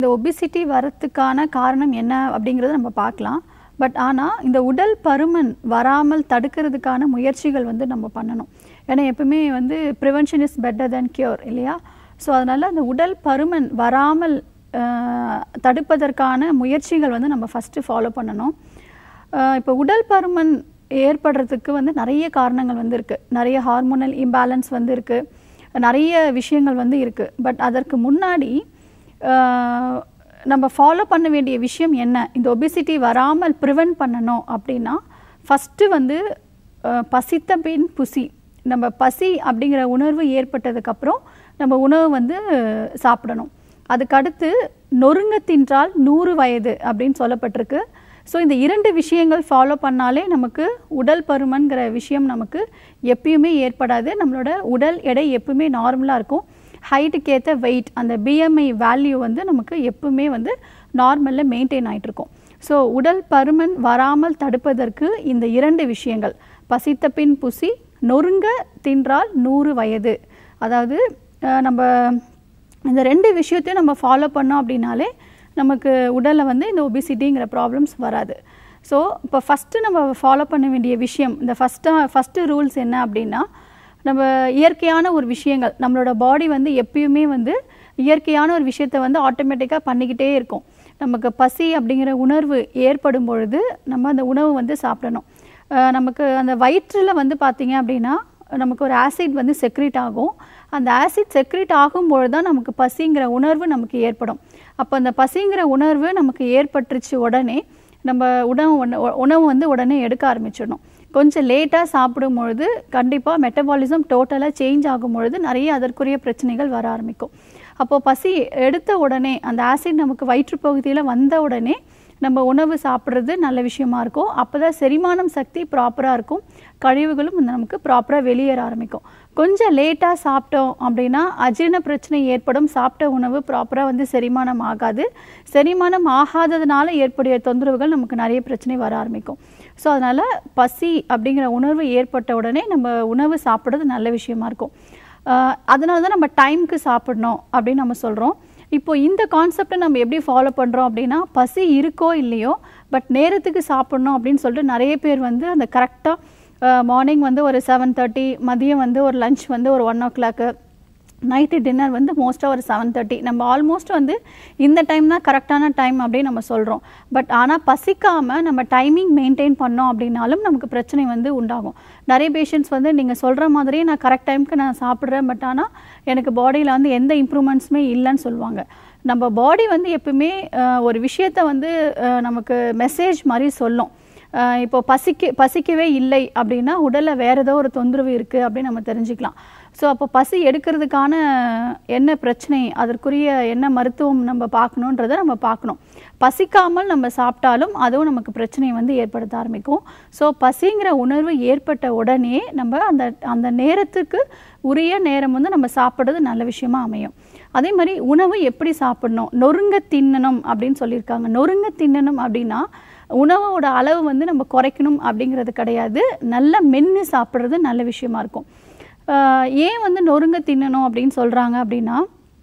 இந்த ஒபிசிட்டி வரத்துக்கான காரணம் என்ன அப்படிங்கிறத நம்ம பார்க்கலாம் பட் ஆனால் இந்த உடல் பருமன் வராமல் தடுக்கிறதுக்கான முயற்சிகள் வந்து நம்ம பண்ணணும் ஏன்னா எப்பவுமே வந்து prevention is better than cure இல்லையா ஸோ அதனால் அந்த உடல் பருமன் வராமல் அஹ், தடுப்பதற்கான முயற்சிகள் வந்து நம்ம ஃபஸ்ட்டு ஃபாலோ பண்ணணும் அஹ், இப்போ உடல் பருமன் ஏற்படுறதுக்கு வந்து நிறைய காரணங்கள் வந்து இருக்குது நிறைய ஹார்மோனல் இம்பேலன்ஸ் வந்து இருக்குது நிறைய விஷயங்கள் வந்து இருக்குது பட் அதற்கு முன்னாடி அஹ், நம்ம ஃபாலோ பண்ண வேண்டிய விஷயம் என்ன இந்த ஒபிசிட்டி வராமல் ப்ரிவென்ட் பண்ணணும் அப்படின்னா ஃபஸ்ட்டு வந்து அஹ், பசித்த பின் புசி நம்ம பசி அப்படிங்கிற உணர்வு ஏற்பட்டதுக்கப்புறம் நம்ம உணவு வந்து சாப்பிடணும் அதுக்கடுத்து நொறுங்க தின்றால் நூறு வயது அப்படின்னு சொல்லப்பட்டிருக்கு ஸோ இந்த இரண்டு விஷயங்கள் ஃபாலோ பண்ணாலே நமக்கு உடல் பருமன்கிற விஷயம் நமக்கு எப்பயுமே ஏற்படாது நம்மளோட உடல் எடை எப்பவுமே நார்மலாக இருக்கும் ஹைட்டுக்கு ஏற்ற வெயிட் அந்த பிஎம்ஐ வேல்யூ வந்து நமக்கு எப்பவுமே வந்து நார்மலில் மெயின்டைன் ஆயிட்டு இருக்கும் ஸோ உடல் பருமன் வராமல் தடுப்பதற்கு இந்த இரண்டு விஷயங்கள் பசித்த பின் புசி நொறுங்க தின்றால் நூறு வயது அதாவது அஹ், நம்ம இந்த ரெண்டு விஷயத்தையும் நம்ம ஃபாலோ பண்ணோம் அப்படின்னாலே நமக்கு உடலில் வந்து இந்த ஒபிசிட்டிங்கிற ப்ராப்ளம்ஸ் வராது ஸோ இப்போ ஃபஸ்ட்டு நம்ம ஃபாலோ பண்ண வேண்டிய விஷயம் இந்த ஃபஸ்ட்டாக ஃபஸ்ட்டு ரூல்ஸ் என்ன அப்படின்னா நம்ம இயற்கையான ஒரு விஷயங்கள் நம்மளோட பாடி வந்து எப்பயுமே வந்து இயற்கையான ஒரு விஷயத்தை வந்து ஆட்டோமேட்டிக்காக பண்ணிக்கிட்டே இருக்கும் நமக்கு பசி அப்படிங்கிற உணர்வு ஏற்படும் பொழுது நம்ம அந்த உணவு வந்து சாப்பிடணும் அஹ் நமக்கு அந்த வயிற்றில் வந்து பார்த்தீங்க அப்படின்னா நமக்கு ஒரு ஆசிட் வந்து செக்ரீட் ஆகும் அந்த ஆசிட் செக்ரீட் ஆகும்பொழுது தான் நமக்கு பசிங்கிற உணர்வு நமக்கு ஏற்படும் அப்போ அந்த பசிங்கிற உணர்வு நமக்கு ஏற்பட்டுருச்சு உடனே நம்ம உணவு உண- உணவு வந்து உடனே எடுக்க ஆரம்பிச்சிடணும் கொஞ்சம் லேட்டாக சாப்பிடும் பொழுது கண்டிப்பாக மெட்டபாலிசம் டோட்டலாக சேஞ்ச் ஆகும் பொழுது நிறைய அதற்குரிய பிரச்சனைகள் வர ஆரம்பிக்கும் அப்போது பசி எடுத்த உடனே அந்த ஆசிட் நமக்கு வயிற்றுப்பகுதியில் வந்த உடனே நம்ம உணவு சாப்பிட்றது நல்ல விஷயமா இருக்கும் அப்போ தான் செரிமானம் சக்தி ப்ராப்பராக இருக்கும் கழிவுகளும் வந்து நமக்கு ப்ராப்பராக வெளியேற ஆரம்பிக்கும் கொஞ்சம் லேட்டாக சாப்பிட்டோம் அப்படின்னா அஜீரண பிரச்சனை ஏற்படும் சாப்பிட்ட உணவு ப்ராப்பராக வந்து செரிமானம் ஆகாது செரிமானம் ஆகாததுனால ஏற்படைய தொந்தரவுகள் நமக்கு நிறைய பிரச்சனை வர ஆரம்பிக்கும் ஸோ அதனால் பசி அப்படிங்கிற உணர்வு ஏற்பட்ட உடனே நம்ம உணவு சாப்பிட்றது நல்ல விஷயமா இருக்கும் ஆஹ் அதனால தான் நம்ம டைம்க்கு சாப்பிடணும் அப்படின்னு நம்ம சொல்கிறோம் இப்போ இந்த கான்செப்டை நம்ம எப்படி ஃபாலோ பண்ணுறோம் அப்படின்னா பசி இருக்கோ இல்லையோ பட் நேரத்துக்கு சாப்பிடணும் அப்படின்னு சொல்லிட்டு நிறைய பேர் வந்து அந்த கரெக்டாக மார்னிங் வந்து ஒரு செவன் தேர்ட்டி மதியம் வந்து ஒரு லஞ்ச் வந்து ஒரு one o'clock night dinner வந்து மோஸ்ட்டாக ஒரு செவன் தேர்ட்டி நம்ம ஆல்மோஸ்ட் வந்து இந்த டைம் தான் கரெக்டான டைம் அப்படின்னு நம்ம சொல்கிறோம் பட் ஆனால் பசிக்காமல் நம்ம டைமிங் மெயின்டைன் பண்ணோம் அப்படின்னாலும் நமக்கு பிரச்சனை வந்து உண்டாகும் நிறைய பேஷண்ட்ஸ் வந்து நீங்கள் சொல்கிற மாதிரியே நான் கரெக்ட் டைம்க்கு நான் சாப்பிட்றேன் பட் ஆனால் எனக்கு பாடியில் வந்து எந்த இம்ப்ரூவ்மெண்ட்ஸுமே இல்லைன்னு சொல்லுவாங்க நம்ம பாடி வந்து எப்பவுமே அஹ், ஒரு விஷயத்தை வந்து அஹ், நமக்கு மெசேஜ் மாதிரி சொல்லும் அஹ் இப்போ பசிக்க பசிக்கவே இல்லை அப்படின்னா உடலில் வேற ஏதோ ஒரு தொந்தரவு இருக்குது அப்படின்னு நம்ம தெரிஞ்சுக்கலாம் ஸோ அப்போ பசி எடுக்கிறதுக்கான என்ன பிரச்சனை அதற்குரிய என்ன மருத்துவம் நம்ம பார்க்கணுன்றதை நம்ம பார்க்கணும் பசிக்காமல் நம்ம சாப்பிட்டாலும் அதுவும் நமக்கு பிரச்சனையை வந்து ஏற்படுத்த ஆரம்பிக்கும் ஸோ பசிங்கிற உணர்வு ஏற்பட்ட உடனே நம்ம அந்த அந்த நேரத்துக்கு உரிய நேரம் வந்து நம்ம சாப்பிட்றது நல்ல விஷயமா அமையும் அதே மாதிரி உணவு எப்படி சாப்பிடணும் நொறுங்க தின்னணும் அப்படின்னு சொல்லியிருக்காங்க நொறுங்க தின்னணும் அப்படின்னா உணவோட அளவு வந்து நம்ம குறைக்கணும் அப்படிங்கிறது கிடையாது நல்ல மென்று சாப்பிட்றது நல்ல விஷயமா இருக்கும் ஆஹ் ஏன் வந்து நொறுங்க தின்னணும் அப்படின்னு சொல்கிறாங்க அப்படின்னா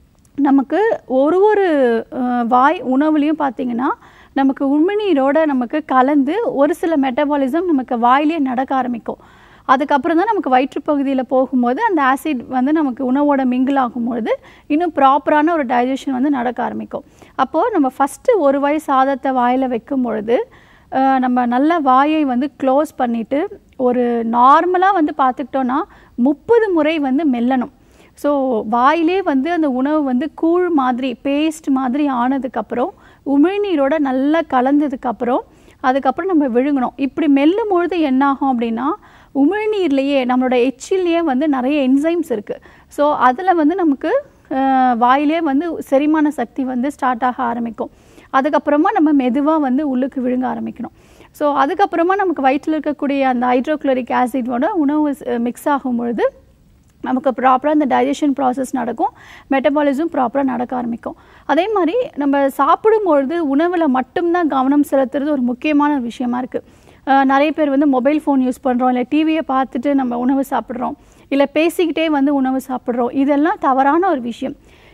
நமக்கு ஒரு ஒரு ஆஹ் வாய் உணவுலையும் பார்த்தீங்கன்னா நமக்கு உமிழ்நீரோட நமக்கு கலந்து ஒரு சில மெட்டபாலிசம் நமக்கு வாயிலே நடக்க ஆரம்பிக்கும் அதுக்கப்புறம் தான் நமக்கு வயிற்றுப்பகுதியில் போகும்போது அந்த ஆசிட் வந்து நமக்கு உணவோட மிங்கிள் ஆகும்பொழுது இன்னும் ப்ராப்பரான ஒரு டைஜஷன் வந்து நடக்க ஆரம்பிக்கும் அப்போது நம்ம ஃபஸ்ட்டு ஒரு வாய் சாதத்தை வாயில் வைக்கும் பொழுது அஹ், நம்ம நல்ல வாயை வந்து க்ளோஸ் பண்ணிவிட்டு ஒரு நார்மலாக வந்து பார்த்துக்கிட்டோன்னா முப்பது முறை வந்து மெல்லணும் ஸோ வாயிலே வந்து அந்த உணவு வந்து கூழ் மாதிரி பேஸ்ட் மாதிரி ஆனதுக்கப்புறம் உமிழ்நீரோட நல்லா கலந்ததுக்கப்புறம் அதுக்கப்புறம் நம்ம விழுங்கணும் இப்படி மெல்லும் பொழுது என்ன ஆகும் அப்படின்னா உமிழ்நீர்லேயே நம்மளோட எச்சிலேயே வந்து நிறைய என்சைம்ஸ் இருக்குது ஸோ அதில் வந்து நமக்கு அஹ், வாயிலே வந்து செரிமான சக்தி வந்து ஸ்டார்ட் ஆக ஆரம்பிக்கும் அதுக்கப்புறமா நம்ம மெதுவாக வந்து உள்ளுக்கு விழுங்க ஆரம்பிக்கணும் ஸோ அதுக்கப்புறமா நமக்கு வயிற்றில் இருக்கக்கூடிய அந்த ஹைட்ரோக்ளோரிக் ஆசிடோட உணவு மிக்ஸ் ஆகும் பொழுது நமக்கு ப்ராப்பராக இந்த டைஜஷன் ப்ராசஸ் நடக்கும் மெட்டபாலிசம் ப்ராப்பராக நடக்க ஆரம்பிக்கும் அதே மாதிரி நம்ம சாப்பிடும்பொழுது உணவில் மட்டும்தான் கவனம் செலுத்துறது ஒரு முக்கியமான ஒரு விஷயமா இருக்குது நிறைய பேர் வந்து மொபைல் ஃபோன் யூஸ் பண்ணுறோம் இல்லை டிவியை பார்த்துட்டு நம்ம உணவு சாப்பிட்றோம் இல்லை பேசிக்கிட்டே வந்து உணவு சாப்பிட்றோம் இதெல்லாம் தவறான ஒரு விஷயம்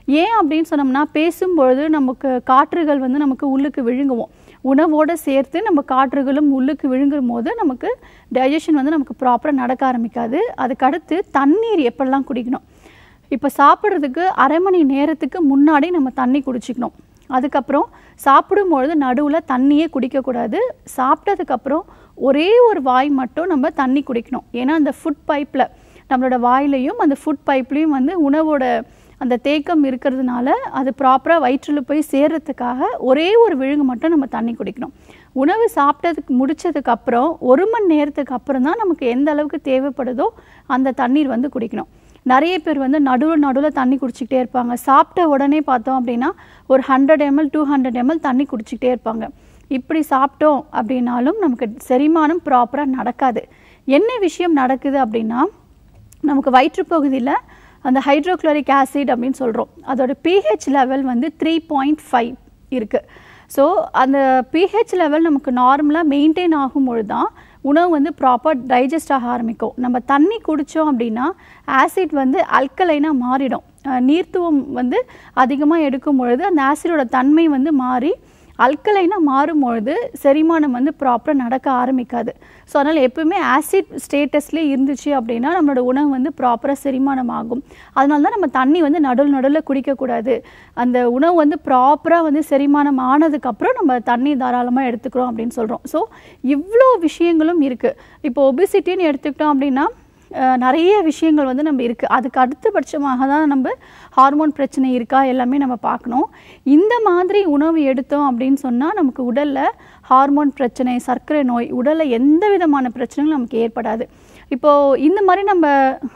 ஏன் அப்படின்னு சொன்னோம்னா பேசும்பொழுது நமக்கு காற்றுகள் வந்து நமக்கு உள்ளுக்கு விழுங்குவோம் உணவோடு சேர்த்து நம்ம காற்றுகளும் உள்ளுக்கு விழுங்கும் போது நமக்கு டைஜஷன் வந்து நமக்கு ப்ராப்பராக நடக்க ஆரம்பிக்காது அதுக்கடுத்து தண்ணீர் எப்படிலாம் குடிக்கணும் இப்போ சாப்பிட்றதுக்கு அரை மணி நேரத்துக்கு முன்னாடி நம்ம தண்ணி குடிச்சிக்கணும் அதுக்கப்புறம் சாப்பிடும்பொழுது நடுவில் தண்ணியே குடிக்கக்கூடாது சாப்பிட்டதுக்கப்புறம் ஒரே ஒரு வாய் மட்டும் நம்ம தண்ணி குடிக்கணும் ஏன்னா அந்த ஃபுட் பைப்பில் நம்மளோட வாயிலையும் அந்த ஃபுட் பைப்லேயும் வந்து உணவோட அந்த தேக்கம் இருக்கிறதுனால அது ப்ராப்பராக வயிற்றில் போய் சேர்றதுக்காக ஒரே ஒரு விழுங்கு மட்டும் நம்ம தண்ணி குடிக்கணும் உணவு சாப்பிட்டதுக்கு முடிச்சதுக்கு அப்புறம் ஒரு மணி நேரத்துக்கு அப்புறம் தான் நமக்கு எந்த அளவுக்கு தேவைப்படுதோ அந்த தண்ணீர் வந்து குடிக்கணும் நிறைய பேர் வந்து நடுவில் நடுவில் தண்ணி குடிச்சிக்கிட்டே இருப்பாங்க சாப்பிட்ட உடனே பார்த்தோம் அப்படின்னா ஒரு hundred ML two hundred ML தண்ணி குடிச்சிக்கிட்டே இருப்பாங்க இப்படி சாப்பிட்டோம் அப்படின்னாலும் நமக்கு செரிமானம் ப்ராப்பராக நடக்காது என்ன விஷயம் நடக்குது அப்படின்னா நமக்கு வயிற்றுப்பகுதியில் அந்த ஹைட்ரோக்ளோரிக் ஆசிட் அப்படின்னு சொல்கிறோம் அதோட பிஹெச் லெவல் வந்து த்ரீ பாயிண்ட் ஃபைவ் இருக்குது ஸோ அந்த பிஹெச் லெவல் நமக்கு நார்மலாக மெயின்டைன் ஆகும்பொழுது தான் உணவு வந்து ப்ராப்பர் டைஜஸ்ட் ஆக ஆரம்பிக்கும் நம்ம தண்ணி குடித்தோம் அப்படின்னா ஆசிட் வந்து அல்கலைனாக மாறிடும் அஹ் நீர்த்துவம் வந்து அதிகமாக எடுக்கும் பொழுது அந்த ஆசிடோட தன்மை வந்து மாறி அல்கலைனாக மாறும்பொழுது செரிமானம் வந்து ப்ராப்பராக நடக்க ஆரம்பிக்காது ஸோ அதனால் எப்பவுமே ஆசிட் ஸ்டேட்டஸ்லேயே இருந்துச்சு அப்படின்னா நம்மளோட உணவு வந்து ப்ராப்பராக செரிமானம் ஆகும் அதனால தான் நம்ம தண்ணி வந்து நடுவில் நடுவில் குடிக்கக்கூடாது அந்த உணவு வந்து ப்ராப்பராக வந்து செரிமானம் ஆனதுக்கப்புறம் நம்ம தண்ணி தாராளமாக எடுத்துக்கிறோம் அப்படின்னு சொல்கிறோம் ஸோ இவ்வளோ விஷயங்களும் இருக்குது இப்போ ஒபிசிட்டின்னு எடுத்துக்கிட்டோம் அப்படின்னா அஹ் நிறைய விஷயங்கள் வந்து நம்ம இருக்குது அதுக்கு அடுத்தபட்சமாக தான் நம்ம ஹார்மோன் பிரச்சனை இருக்கா எல்லாமே நம்ம பார்க்கணும் இந்த மாதிரி உணவு எடுத்தோம் அப்படின்னு சொன்னால் நமக்கு உடலில் ஹார்மோன் பிரச்சனை சர்க்கரை நோய் உடலில் எந்த விதமான பிரச்சனைகளும் நமக்கு ஏற்படாது இப்போது இந்த மாதிரி நம்ம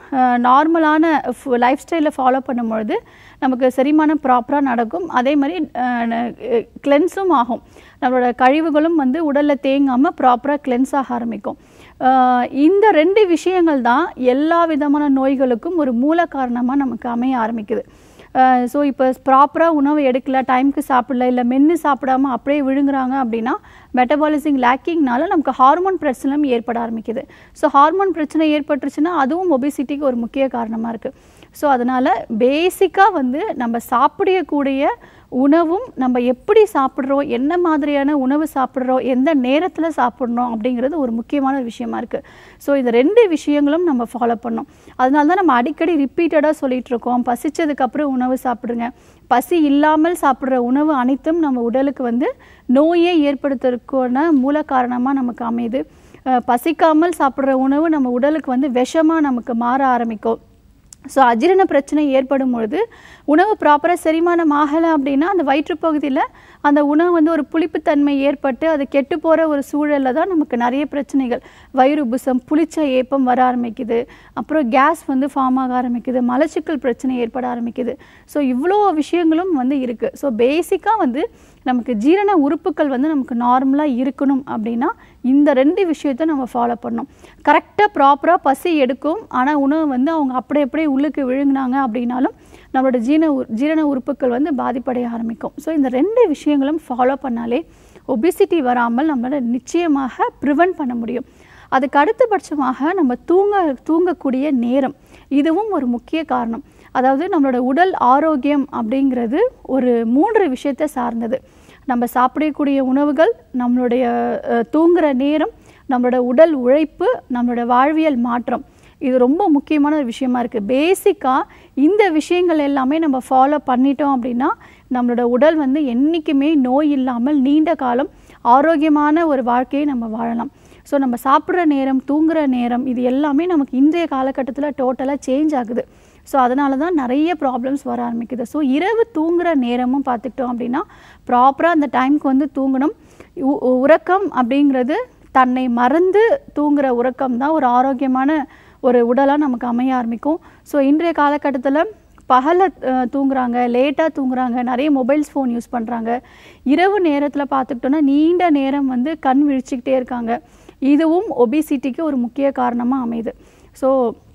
நார்மலான லைஃப் ஸ்டைலை ஃபாலோ பண்ணும்பொழுது நமக்கு செரிமானம் ப்ராப்பராக நடக்கும் அதே மாதிரி கிளென்ஸும் ஆகும் நம்மளோட கழிவுகளும் வந்து உடலில் தேங்காமல் ப்ராப்பராக கிளென்ஸ் ஆக ஆரம்பிக்கும் அஹ் இந்த ரெண்டு விஷயங்கள் தான் எல்லா விதமான நோய்களுக்கும் ஒரு மூல காரணமாக நமக்கு அமைய ஆரம்பிக்குது ஸோ இப்போ ப்ராப்பராக உணவு எடுக்கல டைமுக்கு சாப்பிடல இல்லை மென்று சாப்பிடாம அப்படியே விழுங்குறாங்க அப்படின்னா மெட்டபாலிசிங் லேக்கிங்னால நமக்கு ஹார்மோன் பிரச்சனையும் ஏற்பட ஆரம்பிக்குது ஸோ ஹார்மோன் பிரச்சனை ஏற்பட்டுருச்சுன்னா அதுவும் ஒபிசிட்டிக்கு ஒரு முக்கிய காரணமாக இருக்குது ஸோ அதனால் பேசிக்காக வந்து நம்ம சாப்பிடக்கூடிய உணவும் நம்ம எப்படி சாப்பிட்றோம் என்ன மாதிரியான உணவு சாப்பிட்றோம் எந்த நேரத்தில் சாப்பிட்றோம் அப்படிங்கிறது ஒரு முக்கியமான ஒரு விஷயமா இருக்குது ஸோ இந்த ரெண்டு விஷயங்களும் நம்ம ஃபாலோ பண்ணோம் அதனால தான் நம்ம அடிக்கடி ரிப்பீட்டடாக சொல்லிட்டு இருக்கோம் பசிச்சதுக்கப்புறம் உணவு சாப்பிடுங்க பசி இல்லாமல் சாப்பிட்ற உணவு அனைத்தும் நம்ம உடலுக்கு வந்து நோயை ஏற்படுத்துறதுக்கான மூல காரணமாக நமக்கு அமையுது அஹ் பசிக்காமல் சாப்பிட்ற உணவு நம்ம உடலுக்கு வந்து விஷமாக நமக்கு மாற ஆரம்பிக்கும் ஸோ அஜீரண பிரச்சனை ஏற்படும் பொழுது உணவு ப்ராப்பராக செரிமானம் ஆகலை அப்படின்னா அந்த வயிற்றுப்பகுதியில் அந்த உணவு வந்து ஒரு புளிப்புத்தன்மை ஏற்பட்டு அது கெட்டு போகிற ஒரு சூழலில் தான் நமக்கு நிறைய பிரச்சனைகள் வயிறு உபுசம் புளிச்ச ஏப்பம் வர ஆரம்பிக்குது அப்புறம் கேஸ் வந்து ஃபார்ம் ஆக ஆரம்பிக்குது மலச்சிக்கல் பிரச்சனை ஏற்பட ஆரம்பிக்குது ஸோ இவ்வளோ விஷயங்களும் வந்து இருக்குது ஸோ பேசிக்காக வந்து நமக்கு ஜீரண உறுப்புகள் வந்து நமக்கு நார்மலாக இருக்கணும் அப்படின்னா இந்த ரெண்டு விஷயத்தை நம்ம ஃபாலோ பண்ணணும் கரெக்டாக ப்ராப்பராக பசி எடுக்கும் ஆனால் உணவு வந்து அவங்க அப்படியே அப்படியே உள்ளுக்கு விழுங்கினாங்க அப்படின்னாலும் நம்மளோட ஜீரண உ- ஜீரண உறுப்புகள் வந்து பாதிப்படைய ஆரம்பிக்கும் ஸோ இந்த ரெண்டு விஷயங்களும் ஃபாலோ பண்ணாலே ஒபிசிட்டி வராமல் நம்மளால நிச்சயமாக ப்ரிவென்ட் பண்ண முடியும் அதுக்கு அடுத்தபட்சமாக நம்ம தூங்க தூங்கக்கூடிய நேரம் இதுவும் ஒரு முக்கிய காரணம் அதாவது நம்மளோட உடல் ஆரோக்கியம் அப்படிங்கிறது ஒரு மூன்று விஷயத்தை சார்ந்தது நம்ம சாப்பிடக்கூடிய உணவுகள் நம்மளுடைய அஹ், தூங்குற நேரம் நம்மளோட உடல் உழைப்பு நம்மளோட வாழ்வியல் மாற்றம் இது ரொம்ப முக்கியமான ஒரு விஷயமா இருக்குது பேசிக்காக இந்த விஷயங்கள் எல்லாமே நம்ம ஃபாலோ பண்ணிட்டோம் அப்படின்னா நம்மளோட உடல் வந்து என்றைக்குமே நோய் இல்லாமல் நீண்ட காலம் ஆரோக்கியமான ஒரு வாழ்க்கையை நம்ம வாழலாம் ஸோ நம்ம சாப்பிட்ற நேரம் தூங்குற நேரம் இது எல்லாமே நமக்கு இன்றைய காலகட்டத்தில் டோட்டலாக சேஞ்ச் ஆகுது ஸோ அதனால தான் நிறைய ப்ராப்ளம்ஸ் வர ஆரம்பிக்குது ஸோ இரவு தூங்குற நேரமும் பார்த்துக்கிட்டோம் அப்படின்னா ப்ராப்பராக அந்த டைம்க்கு வந்து தூங்கணும் உ- உறக்கம் அப்படிங்கிறது தன்னை மறந்து தூங்குற உறக்கம் தான் ஒரு ஆரோக்கியமான ஒரு உடலாக நமக்கு அமைய ஆரம்பிக்கும் ஸோ இன்றைய காலகட்டத்தில் பகல அஹ், தூங்குறாங்க லேட்டாக தூங்குறாங்க நிறைய மொபைல்ஸ் ஃபோன் யூஸ் பண்ணுறாங்க இரவு நேரத்தில் பார்த்துக்கிட்டோன்னா நீண்ட நேரம் வந்து கண் விழிச்சிக்கிட்டே இருக்காங்க இதுவும் ஒபிசிட்டிக்கு ஒரு முக்கிய காரணமாக அமையுது ஸோ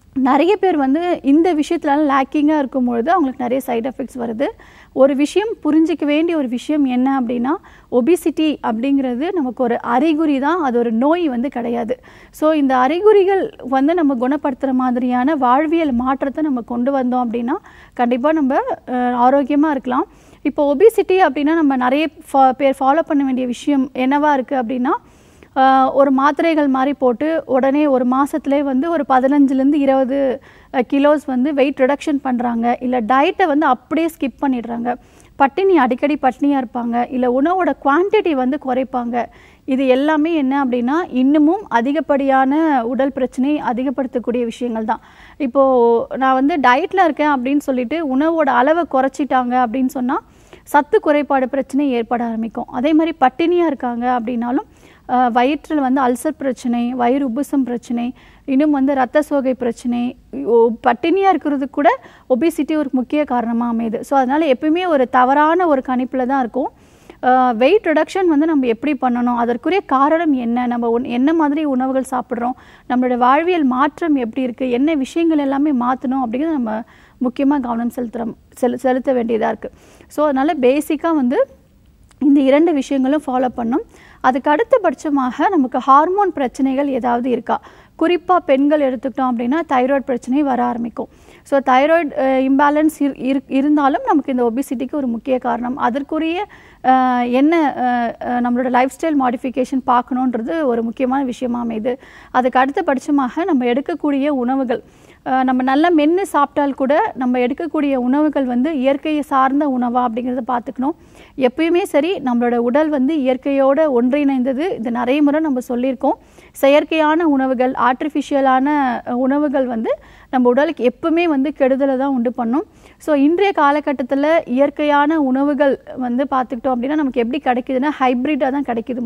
நிறைய பேர் வந்து இந்த விஷயத்துலலாம் லேக்கிங்காக இருக்கும் பொழுது அவங்களுக்கு நிறைய சைடு எஃபெக்ட்ஸ் வருது ஒரு விஷயம் புரிஞ்சிக்க வேண்டிய ஒரு விஷயம் என்ன அப்படின்னா ஒபிசிட்டி அப்படிங்கிறது நமக்கு ஒரு அறிகுறி தான் அது ஒரு நோய் வந்து கிடையாது ஸோ இந்த அறிகுறிகள் வந்து நம்ம குணப்படுத்துகிற மாதிரியான வாழ்வியல் மாற்றத்தை நம்ம கொண்டு வந்தோம் அப்படின்னா கண்டிப்பாக நம்ம ஆரோக்கியமாக இருக்கலாம் இப்போ ஒபிசிட்டி அப்படின்னா நம்ம நிறைய ஃபா பேர் ஃபாலோ பண்ண வேண்டிய விஷயம் என்னவா இருக்குது அப்படின்னா ஆஹ் ஒரு மாத்திரைகள் மாதிரி போட்டு உடனே ஒரு மாதத்துலேயே வந்து ஒரு பதினஞ்சுலேருந்து இருபது கிலோஸ் வந்து வெயிட் ரிடக்ஷன் பண்ணுறாங்க இல்லை டயட்டை வந்து அப்படியே ஸ்கிப் பண்ணிடுறாங்க பட்டினி அடிக்கடி பட்டினியாக இருப்பாங்க இல்லை உணவோட குவான்டிட்டி வந்து குறைப்பாங்க இது எல்லாமே என்ன அப்படின்னா இன்னமும் அதிகப்படியான உடல் பிரச்சனை அதிகப்படுத்தக்கூடிய விஷயங்கள் தான் இப்போது நான் வந்து டயட்டில் இருக்கேன் அப்படின்னு சொல்லிட்டு உணவோட அளவை குறைச்சிட்டாங்க அப்படின்னு சொன்னால் சத்து குறைபாடு பிரச்சனை ஏற்பட ஆரம்பிக்கும் அதே மாதிரி பட்டினியாக இருக்காங்க அப்படின்னாலும் அஹ், வயிற்றில் வந்து அல்சர் பிரச்சனை வயிறு உப்புசம் பிரச்சனை இன்னும் வந்து ரத்த சோகை பிரச்சனை ஓ- பட்டினியாக இருக்கிறதுக்கு கூட ஒபிசிட்டி ஒரு முக்கிய காரணமாக அமையுது ஸோ அதனால் எப்பயுமே ஒரு தவறான ஒரு கணிப்பில் தான் இருக்கும் வெயிட் ரிடக்ஷன் வந்து நம்ம எப்படி பண்ணணும் அதற்குரிய காரணம் என்ன நம்ம உண்- என்ன மாதிரி உணவுகள் சாப்பிட்றோம் நம்மளோட வாழ்வியல் மாற்றம் எப்படி இருக்குது என்ன விஷயங்கள் எல்லாமே மாற்றணும் அப்படிங்கிறத நம்ம முக்கியமாக கவனம் செலுத்துகிறோம் செலு செலுத்த வேண்டியதாக இருக்குது ஸோ அதனால் பேசிக்காக வந்து இந்த இரண்டு விஷயங்களும் ஃபாலோ பண்ணும் அதுக்கு அடுத்தபட்சமாக நமக்கு ஹார்மோன் பிரச்சனைகள் ஏதாவது இருக்கா குறிப்பாக பெண்கள் எடுத்துக்கிட்டோம் அப்படின்னா தைராய்டு பிரச்சனை வர ஆரம்பிக்கும் ஸோ தைராய்டு இம்பேலன்ஸ் இருந்தாலும் நமக்கு இந்த ஒபிசிட்டிக்கு ஒரு முக்கிய காரணம் அதற்குரிய அஹ், என்ன அஹ், அஹ், நம்மளோட லைஃப் ஸ்டைல் மாடிஃபிகேஷன் பார்க்கணுன்றது ஒரு முக்கியமான விஷயமா அமையுது அதுக்கு அடுத்தபட்சமாக நம்ம எடுக்கக்கூடிய உணவுகள் அஹ், நம்ம நல்லா மென்று சாப்பிட்டால் கூட நம்ம எடுக்கக்கூடிய உணவுகள் வந்து இயற்கையை சார்ந்த உணவா அப்படிங்கிறத பார்த்துக்கணும் எப்பயுமே சரி நம்மளோட உடல் வந்து இயற்கையோட ஒன்றிணைந்தது இது நிறைய முறை நம்ம சொல்லியிருக்கோம் செயற்கையான உணவுகள் ஆர்டிஃபிஷியலான உணவுகள் வந்து நம்ம உடலுக்கு எப்பவுமே வந்து கெடுதலை தான் உண்டு பண்ணும் ஸோ இன்றைய காலகட்டத்தில் இயற்கையான உணவுகள் வந்து பார்த்துக்கிட்டோம் அப்படின்னா நமக்கு எப்படி கிடைக்குதுன்னா ஹைப்ரிட்டாக தான் கிடைக்குது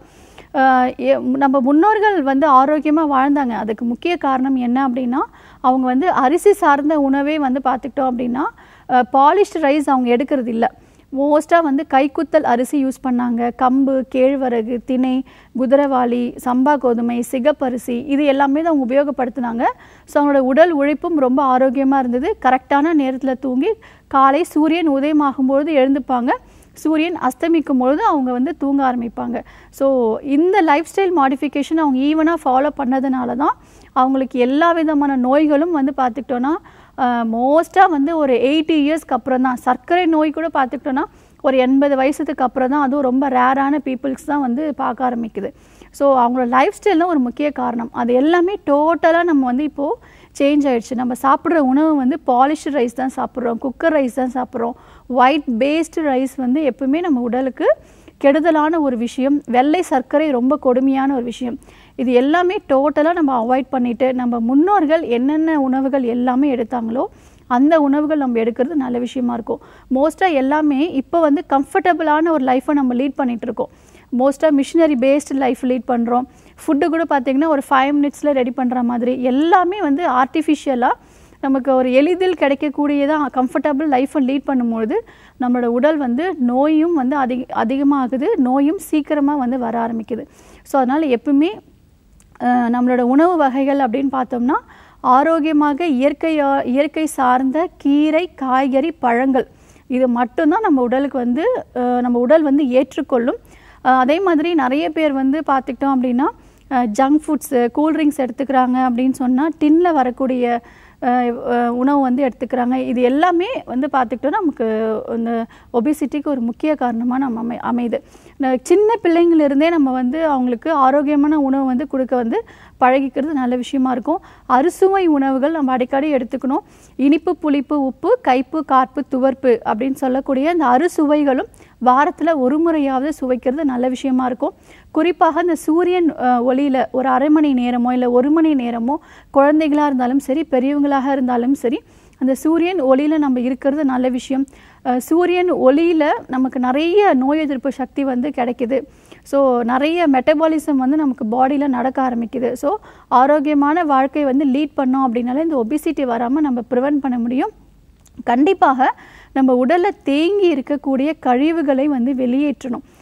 மோஸ்ட்டாக நம்ம முன்னோர்கள் வந்து ஆரோக்கியமாக வாழ்ந்தாங்க அதுக்கு முக்கிய காரணம் என்ன அப்படின்னா அவங்க வந்து அரிசி சார்ந்த உணவே வந்து பார்த்துக்கிட்டோம் அப்படின்னா பாலிஷ்டு ரைஸ் அவங்க எடுக்கிறது இல்லை மோஸ்ட்டாக வந்து கைக்குத்தல் அரிசி யூஸ் பண்ணாங்க கம்பு கேழ்வரகு திணை குதிரவாளி சம்பா கோதுமை சிகப்பரிசி இது எல்லாமே தான் அவங்க உபயோகப்படுத்தினாங்க ஸோ அவங்களோட உடல் உழைப்பும் ரொம்ப ஆரோக்கியமாக இருந்தது கரெக்டான நேரத்தில் தூங்கி காலை சூரியன் உதயமாகும்பொழுது எழுந்துப்பாங்க சூரியன் அஸ்தமிக்கும் பொழுது அவங்க வந்து தூங்க ஆரம்பிப்பாங்க ஸோ இந்த லைஃப் ஸ்டைல் மாடிஃபிகேஷன் அவங்க ஈவனாக ஃபாலோ பண்ணதுனால தான் அவங்களுக்கு எல்லா விதமான நோய்களும் வந்து பார்த்துக்கிட்டோன்னா மோஸ்ட்டாக வந்து ஒரு எயிட்டி இயர்ஸ்க்கு அப்புறம் தான் சர்க்கரை நோய் கூட பார்த்துக்கிட்டோன்னா ஒரு எண்பது வயசுக்கு அப்புறம் தான் அதுவும் ரொம்ப ரேரான பீப்புள்ஸ் தான் வந்து பார்க்க ஆரம்பிக்குது ஸோ அவங்களோட லைஃப் ஸ்டைல் தான் ஒரு முக்கிய காரணம் அது எல்லாமே டோட்டலாக நம்ம வந்து இப்போது சேஞ்ச் ஆயிடுச்சு நம்ம சாப்பிட்ற உணவு வந்து பாலிஷ்டு ரைஸ் தான் சாப்பிட்றோம் குக்கர் ரைஸ் தான் சாப்பிட்றோம் ஒயிட் பேஸ்டு ரைஸ் வந்து எப்பவுமே நம்ம உடலுக்கு கெடுதலான ஒரு விஷயம் வெள்ளை சர்க்கரை ரொம்ப கொடுமையான ஒரு விஷயம் இது எல்லாமே டோட்டலாக நம்ம அவாய்ட் பண்ணிட்டு நம்ம முன்னோர்கள் என்னென்ன உணவுகள் எல்லாமே எடுத்தாங்களோ அந்த உணவுகள் நம்ம எடுக்கிறது நல்ல விஷயமா இருக்கும் மோஸ்ட்டாக எல்லாமே இப்போ வந்து கம்ஃபர்டபுளான ஒரு லைஃப்பை நம்ம லீட் பண்ணிட்டு இருக்கோம் மோஸ்ட்டாக மிஷினரி பேஸ்டு லைஃப் லீட் பண்ணுறோம் ஃபுட்டு கூட பார்த்திங்கன்னா ஒரு ஃபைவ் மினிட்ஸில் ரெடி பண்ணுற மாதிரி எல்லாமே வந்து ஆர்டிஃபிஷியலாக நமக்கு ஒரு எளிதில் கிடைக்கக்கூடியதான் கம்ஃபர்டபுள் லைஃப்பை லீட் பண்ணும்பொழுது நம்மளோட உடல் வந்து நோயும் வந்து அதிக அதிகமாகுது நோயும் சீக்கிரமாக வந்து வர ஆரம்பிக்குது ஸோ அதனால் எப்பவுமே அஹ், நம்மளோட உணவு வகைகள் அப்படின்னு பார்த்தோம்னா ஆரோக்கியமாக இயற்கையா இயற்கை சார்ந்த கீரை காய்கறி பழங்கள் இது மட்டும்தான் நம்ம உடலுக்கு வந்து அஹ், நம்ம உடல் வந்து ஏற்றுக்கொள்ளும் அஹ், அதே மாதிரி நிறைய பேர் வந்து பார்த்துக்கிட்டோம் அப்படின்னா ஜங்க் ஃபுட்ஸு கூல்ட்ரிங்க்ஸ் எடுத்துக்கிறாங்க அப்படின்னு சொன்னால் டின்னில் வரக்கூடிய அஹ், அஹ், உணவு வந்து எடுத்துக்கிறாங்க இது எல்லாமே வந்து பார்த்துக்கிட்டோன்னா நமக்கு இந்த ஒபிசிட்டிக்கு ஒரு முக்கிய காரணமாக நம்ம அமை அமையுது இந்த சின்ன பிள்ளைங்களிருந்தே நம்ம வந்து அவங்களுக்கு ஆரோக்கியமான உணவு வந்து கொடுக்க வந்து பழகிக்கிறது நல்ல விஷயமா இருக்கும் அறுசுவை உணவுகள் நம்ம அடிக்கடி எடுத்துக்கணும் இனிப்பு புளிப்பு உப்பு கைப்பு கார்ப்பு துவர்ப்பு அப்படின்னு சொல்லக்கூடிய இந்த அறுசுவைகளும் வாரத்தில் ஒரு முறையாவது சுவைக்கிறது நல்ல விஷயமா இருக்கும் குறிப்பாக இந்த சூரியன் அஹ், ஒளியில ஒரு அரை மணி நேரமோ இல்லை ஒரு மணி நேரமோ குழந்தைகளாக இருந்தாலும் சரி பெரியவங்களாக இருந்தாலும் சரி அந்த சூரியன் ஒளியில் நம்ம இருக்கிறது நல்ல விஷயம் அஹ், சூரியன் ஒளியில் நமக்கு நிறைய நோய் எதிர்ப்பு சக்தி வந்து கிடைக்குது ஸோ நிறைய மெட்டபாலிசம் வந்து நமக்கு பாடியில் நடக்க ஆரம்பிக்குது ஸோ ஆரோக்கியமான வாழ்க்கை வந்து லீட் பண்ணோம் அப்படின்னாலே இந்த ஒபிசிட்டி வராமல் நம்ம ப்ரிவென்ட் பண்ண முடியும் கண்டிப்பாக நம்ம உடலில் தேங்கி இருக்கக்கூடிய கழிவுகளை வந்து வெளியேற்றணும்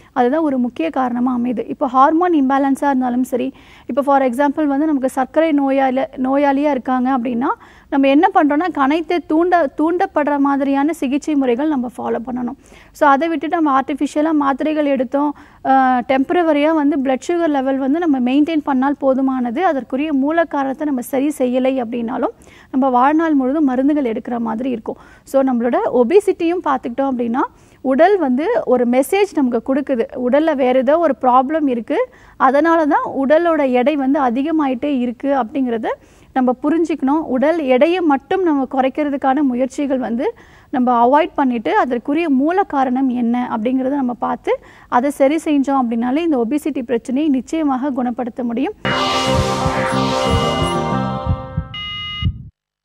அதுதான் ஒரு முக்கிய காரணமாக அமையுது இப்போ ஹார்மோன் இம்பேலன்ஸாக இருந்தாலும் சரி இப்போ ஃபார் எக்ஸாம்பிள் வந்து நமக்கு சர்க்கரை நோயாளி நோயாளியாக இருக்காங்க அப்படின்னா நம்ம என்ன பண்ணுறோன்னா கணைத்தை தூண்ட தூண்டப்படுற மாதிரியான சிகிச்சை முறைகள் நம்ம ஃபாலோ பண்ணணும் ஸோ அதை விட்டுட்டு நம்ம ஆர்டிஃபிஷியலாக மாத்திரைகள் எடுத்தோம் டெம்பரவரியாக வந்து பிளட் சுகர் லெவல் வந்து நம்ம மெயின்டைன் பண்ணால் போதுமானது அதற்குரிய மூல காரணத்தை நம்ம சரி செய்யலை அப்படின்னாலும் நம்ம வாழ்நாள் முழுதும் மருந்துகள் எடுக்கிற மாதிரி இருக்கும் ஸோ நம்மளோட ஒபிசிட்டியும் பார்த்துக்கிட்டோம் அப்படின்னா உடல் வந்து ஒரு மெசேஜ் நமக்கு கொடுக்குது உடலில் வேறு ஏதோ ஒரு ப்ராப்ளம் இருக்குது அதனால தான் உடலோட எடை வந்து அதிகமாயிட்டே இருக்குது அப்படிங்கிறத நம்ம புரிஞ்சுக்கணும் உடல் எடையை மட்டும் நம்ம குறைக்கிறதுக்கான முயற்சிகள் வந்து நம்ம அவாய்ட் பண்ணிவிட்டு அதற்குரிய மூல காரணம் என்ன அப்படிங்கிறத நம்ம பார்த்து அதை சரி செஞ்சோம் அப்படின்னாலே இந்த ஒபிசிட்டி பிரச்சனையை நிச்சயமாக குணப்படுத்த முடியும்